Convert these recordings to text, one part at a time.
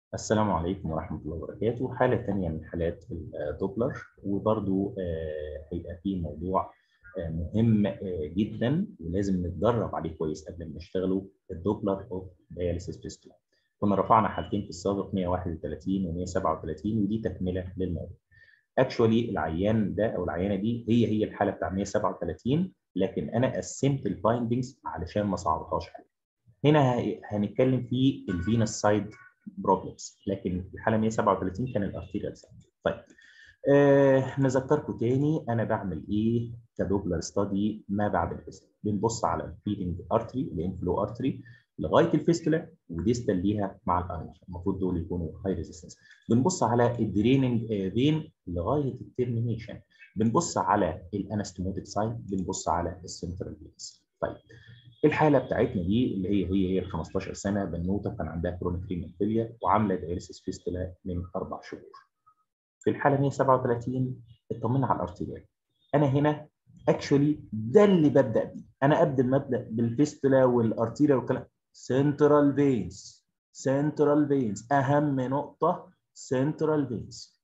السلام عليكم ورحمة الله وبركاته حالة تانية من حالات الدوبلر وبرضو آه، هيبقى فيه موضوع آه، مهم آه، جدا ولازم نتدرب عليه كويس قبل ما نشتغله الدوبلر اوف دياليسيس فيستولا كنا رفعنا حالتين في السابق 131 و 137 ودي تكملة للموضوع اكشولي العيان ده او العيانه دي هي هي الحاله بتاع 137 لكن انا قسمت الفايندنجز علشان ما صعبهاش عليك هنا هنتكلم في الفينس سايد بروبلمز لكن الحاله 137 كان الارتيريال سايد طيب آه نذكركم تاني انا بعمل ايه كدوبلر ستادي ما بعد الفيستولا بنبص على الفيدنج ارتري الانفلو ارتري لغايه الفيستولا وديستال ليها مع الارنج المفروض دول يكونوا هاي ريزيستنس بنبص على الدريننج فين لغايه الترمينيشن بنبص على الانستموتيك سايد بنبص على السنترال فينس طيب الحاله بتاعتنا دي اللي هي هي هي ال 15 سنه بنوته كان عندها كرونيك رينال فيليا وعامله دايليسيس فيستولا من اربع شهور. في الحاله 137 اطمنا على الارتيريال. انا هنا اكشولي ده اللي ببدا بيه، انا قبل ما ابدا بالفيستولا والارتيريال والكلام سنترال فينز سنترال فينز اهم نقطه سنترال فينز.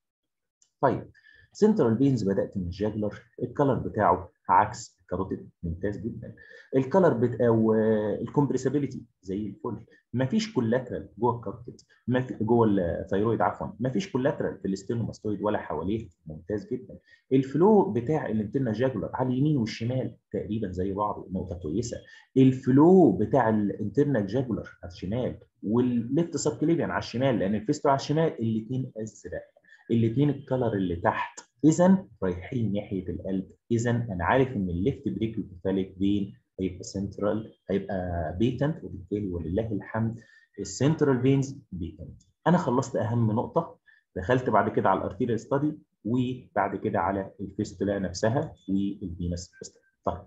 طيب سنترال فينز بدات من الجاجلر الكلر بتاعه عكس الكاروتيد ممتاز جدا الكلر بت... او الكومبريسابيلتي زي الفل ما فيش كولاترال جوه الكاروتيد ما في جوه الثيرويد عفوا ما فيش كولاترال في الاستينوماستويد ولا حواليه ممتاز جدا الفلو بتاع الانترنا جاجولار على اليمين والشمال تقريبا زي بعض نقطه كويسه الفلو بتاع الانترنال جاجولار على الشمال والليفت سبكليفيان على الشمال لان الفيستو على الشمال الاثنين ازرق الاثنين الكلر اللي تحت اذا رايحين ناحيه القلب اذا انا عارف ان الليفت بريكيوكيفاليك فين هيبقى سنترال هيبقى بيتنت وبالتالي ولله الحمد السنترال فينز بيتنت انا خلصت اهم نقطه دخلت بعد كده على الارتيريال ستادي وبعد كده على الفيستولا نفسها والفينس فيستولا طيب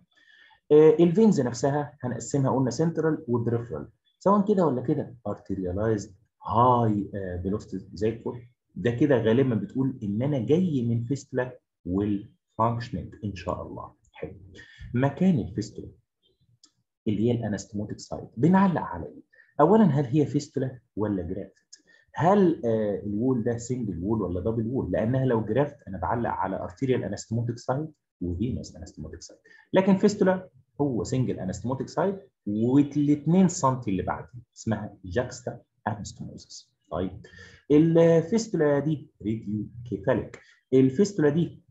آه الفينز نفسها هنقسمها قلنا سنترال وبريفرال سواء كده ولا كده ارتيريالايزد هاي فيلوسيتي زي الفل ده كده غالبا بتقول ان انا جاي من فيستولا والفانكشننج ان شاء الله حلو مكان الفيستولا اللي هي الانستموتيك سايت بنعلق على ايه؟ اولا هل هي فيستولا ولا جرافت؟ هل آه الوول ده سنجل وول ولا دبل وول؟ لانها لو جرافت انا بعلق على ارتيريال انستموتيك سايت وفينوس انستموتيك سايت لكن فيستولا هو سنجل انستموتيك سايت والاثنين سم اللي بعديه اسمها جاكستا انستموزس طيب الفيستولا دي ريديو كيفاليك الفيستولا دي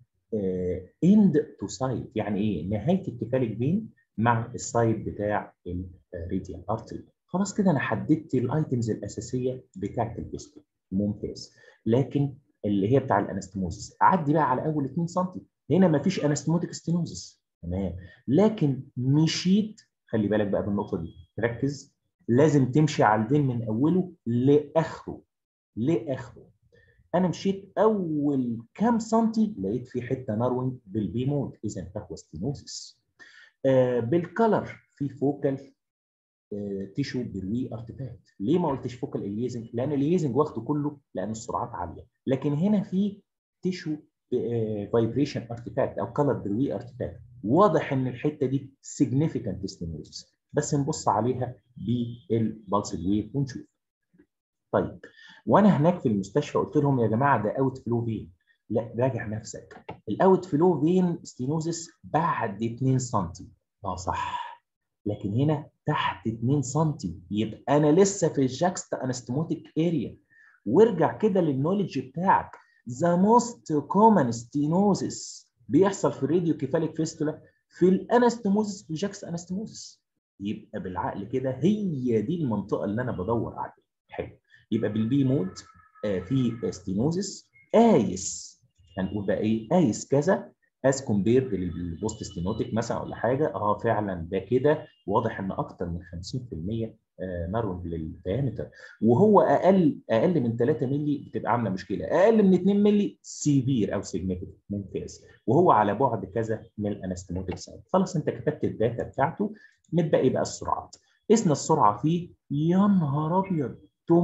اند تو سايد يعني ايه نهايه الكيفاليك فين مع السايد بتاع الريديال ارتري خلاص كده انا حددت الايتمز الاساسيه بتاعه الفيستولا ممتاز لكن اللي هي بتاع الانستموزس اعدي بقى على اول 2 سم هنا ما فيش انستموتيك ستينوزس تمام لكن مشيت خلي بالك بقى بالنقطه دي ركز لازم تمشي على الفين من اوله لاخره لاخره انا مشيت اول كام سنتي لقيت في حته ناروينج بالبي مود اذا فهو ستينوزس آه بالكلر في فوكال آه تيشو بروي ارتفاكت ليه ما قلتش فوكال اليزنج لان اليزنج واخده كله لان السرعات عاليه لكن هنا في تيشو فايبريشن ارتفاكت او كلر بروي ارتفاكت واضح ان الحته دي سيجنيفيكانت ستينوزس بس نبص عليها بالبلس ويف ونشوف طيب وانا هناك في المستشفى قلت لهم يا جماعه ده اوت فلو فين لا راجع نفسك الاوت فلو فين ستينوزس بعد 2 سم اه صح لكن هنا تحت 2 سم يبقى انا لسه في الجاكستا انستموتيك اريا وارجع كده للنولج بتاعك ذا موست كومن ستينوزس بيحصل في الراديو كيفاليك فيستولا في الانستموزس في الجاكستا انستموزس يبقى بالعقل كده هي دي المنطقه اللي انا بدور عليها حلو يبقى بالبي مود آه في ستينوزس قايس هنقول بقى ايه قايس كذا از كومبيرد للبوست ستينوتيك مثلا ولا حاجه اه فعلا ده كده واضح ان اكتر من 50% آه نارون للديامتر وهو اقل اقل من 3 مللي بتبقى عامله مشكله اقل من 2 مللي سيفير او سيجنيفيكانت ممتاز وهو على بعد كذا من الانستموتيك سايد خلاص انت كتبت الداتا بتاعته متبقي بقى السرعات قسنا السرعه فيه يا نهار ابيض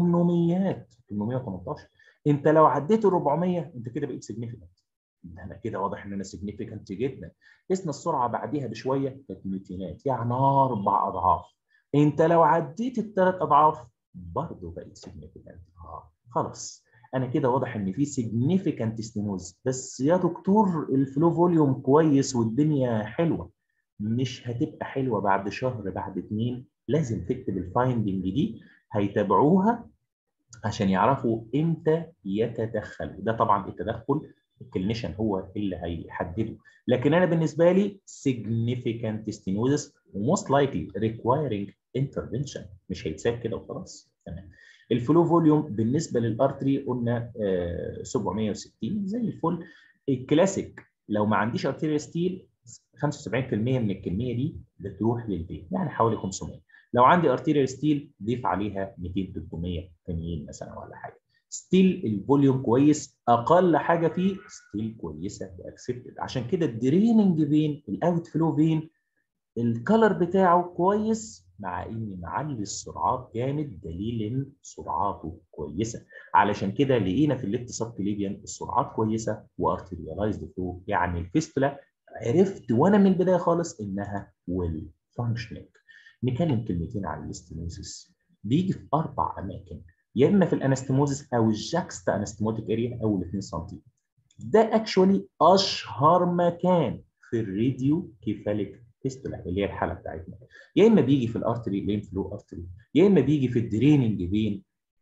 800 818 انت لو عديت ال 400 انت كده بقيت سيجنيفيكانت انا كده واضح ان انا سيجنيفيكانت جدا قسنا السرعه بعديها بشويه كانت ميتينات يعني اربع اضعاف انت لو عديت الثلاث اضعاف برضه بقيت سيجنيفيكانت اه خلاص انا كده واضح ان في سيجنيفيكانت ستينوز بس يا دكتور الفلو فوليوم كويس والدنيا حلوه مش هتبقى حلوه بعد شهر بعد اتنين لازم تكتب الفايندنج دي هيتابعوها عشان يعرفوا امتى يتدخلوا ده طبعا التدخل الكلينيشن هو اللي هيحدده لكن انا بالنسبه لي significant stenosis وموست لايكلي requiring intervention مش هيتساب كده وخلاص تمام الفلو فوليوم بالنسبه للارتري قلنا آه 760 زي الفل الكلاسيك لو ما عنديش ارتيريا ستيل 75% من الكميه دي بتروح للبيت يعني حوالي 500 لو عندي ارتيريال ستيل ضيف عليها 200 300 تانيين مثلا ولا حاجه ستيل الفوليوم كويس اقل حاجه فيه ستيل كويسه واكسبتد عشان كده الدريننج فين الاوت فلو فين الكلر بتاعه كويس مع اني معلي السرعات جامد دليل ان سرعاته كويسه علشان كده لقينا في الليفت سب كليبيان السرعات كويسه وارتريالايزد فلو يعني الفيستولا عرفت وانا من البدايه خالص انها ويل فانكشنينج نتكلم كلمتين عن الاستيموزيس بيجي في اربع اماكن يا اما في الانستموزيس او الجاكستا انستموتيك اريا اول 2 سم ده اكشولي اشهر مكان في الراديو كيفاليك فيستولا اللي هي الحاله بتاعتنا يا اما بيجي في الارتري لين فلو ارتري يا اما بيجي في الدريننج فين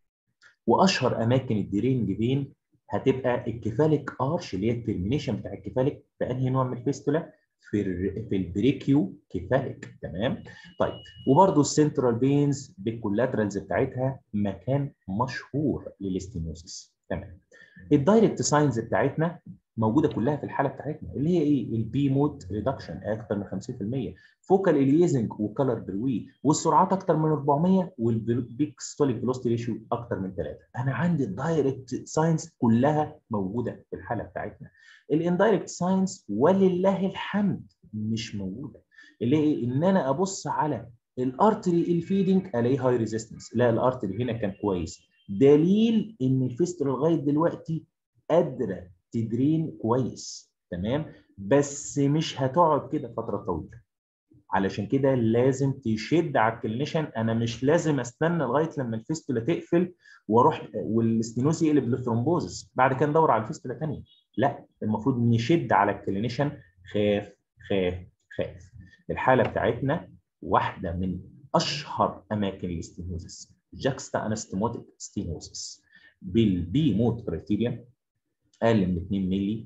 واشهر اماكن الدريننج فين هتبقى الكيفاليك ارش اللي هي الترمينيشن بتاع الكيفاليك في انهي نوع من الفيستولا في في البريكيو كيفاليك تمام طيب وبرده السنترال بينز بالكولاترالز بتاعتها مكان مشهور للاستينوسيس تمام الدايركت ساينز بتاعتنا موجوده كلها في الحاله بتاعتنا اللي هي ايه البي مود ريدكشن اكتر من 50% فوكال اليزنج وكلر بروي والسرعات اكتر من 400 والبيك ستوليك فيلوسيتي ريشيو اكتر من 3 انا عندي الدايركت ساينز كلها موجوده في الحاله بتاعتنا الاندايركت ساينز ولله الحمد مش موجوده اللي هي ان انا ابص على الارتري الفيدنج الاقي هاي ريزيستنس لا الارتري هنا كان كويس دليل ان الفيستول لغايه دلوقتي قادره تدرين كويس تمام بس مش هتقعد كده فتره طويله علشان كده لازم تشد على الكلينيشن انا مش لازم استنى لغايه لما الفيستولا تقفل واروح والستينوز يقلب لثرومبوزس بعد كده ندور على الفيستولا ثانيه لا المفروض نشد على الكلينيشن خاف خاف خاف الحاله بتاعتنا واحده من اشهر اماكن الاستينوزس جاكستا انستموتيك ستينوزس بالبي مود كريتيريا اقل من 2 مللي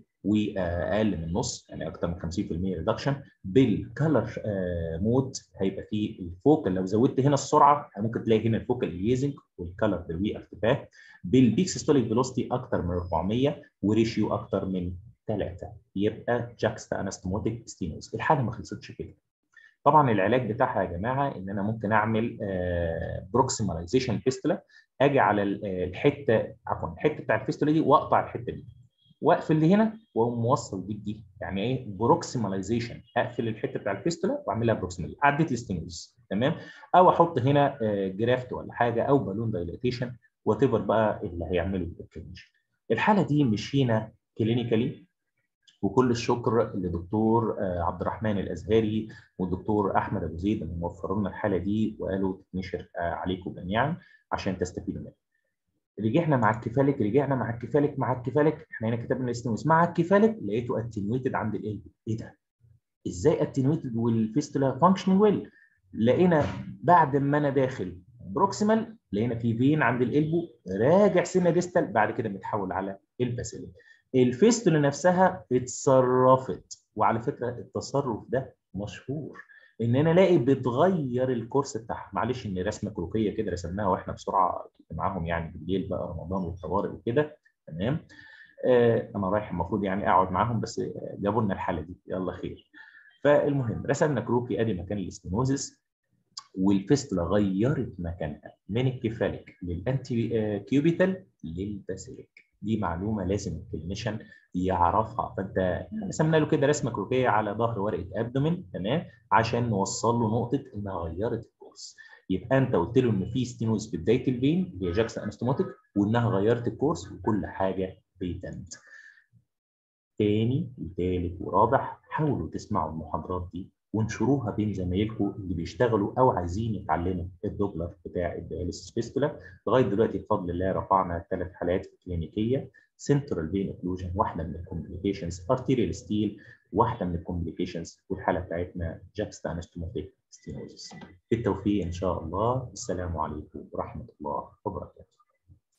واقل من نص يعني اكتر من 50% ريدكشن بالكلر مود هيبقى فيه الفوكال لو زودت هنا السرعه ممكن تلاقي هنا الفوكال اليزنج والكلر بالوي ارتفاع بالبيك سيستوليك فيلوسيتي اكتر من 400 وريشيو اكتر من 3 يبقى جاكستا انستموتيك ستينوز الحاله ما خلصتش كده طبعا العلاج بتاعها يا جماعه ان انا ممكن اعمل بروكسيماليزيشن فيستولا اجي على الحته عفوا الحته بتاع الفيستولا دي واقطع الحته دي واقفل دي هنا واقوم موصل دي بدي يعني ايه بروكسيماليزيشن اقفل الحته بتاع الفيستولا واعملها بروكسيمال عديت الستينوز تمام او احط هنا جرافت ولا حاجه او بالون دايليتيشن وات ايفر بقى اللي هيعمله الكلينيشن الحاله دي مشينا كلينيكالي وكل الشكر لدكتور عبد الرحمن الازهري والدكتور احمد ابو زيد اللي موفروا لنا الحاله دي وقالوا تتنشر عليكم جميعا عشان تستفيدوا منها. رجعنا مع الكفالك رجعنا مع الكفالك مع الكفالك احنا هنا كتبنا الاستنوس مع الكفالك لقيته اتنويتد عند القلب ايه ده؟ ازاي اتنويتد والفيستولا فانكشنينج ويل؟ لقينا بعد ما انا داخل بروكسيمال لقينا في فين عند القلبو راجع سنه ديستال بعد كده متحول على الباسيلي. الفيستولا نفسها اتصرفت وعلى فكره التصرف ده مشهور ان انا الاقي بتغير الكورس بتاعها معلش ان رسمه كروكيه كده رسمناها واحنا بسرعه كنت معاهم يعني بالليل بقى رمضان والطوارئ وكده تمام آه انا رايح المفروض يعني اقعد معاهم بس جابوا لنا الحاله دي يلا خير فالمهم رسمنا كروكي ادي مكان الاستينوزس والفيستولا غيرت مكانها من الكفاليك للانتي كيوبيتال للباسيليك دي معلومه لازم الكلينيشن يعرفها فانت رسمنا له كده رسمه كروكيه على ظهر ورقه ابدومين تمام عشان نوصل له نقطه انها غيرت الكورس يبقى انت قلت له ان في ستينوز في بدايه الفين اللي هي جاكسون انستوماتيك وانها غيرت الكورس وكل حاجه بيتنت تاني وتالت ورابع حاولوا تسمعوا المحاضرات دي وانشروها بين زمايلكم اللي بيشتغلوا او عايزين يتعلموا الدوبلر بتاع الدياليسيس فيستولا لغايه دلوقتي بفضل الله رفعنا ثلاث حالات كلينيكيه سنترال فين اوكلوجن واحده من الكومبليكيشنز ارتيريال ستيل واحده من الكومبليكيشنز والحاله بتاعتنا جاكستا انستوماتيك ستينوزس بالتوفيق ان شاء الله السلام عليكم ورحمه الله وبركاته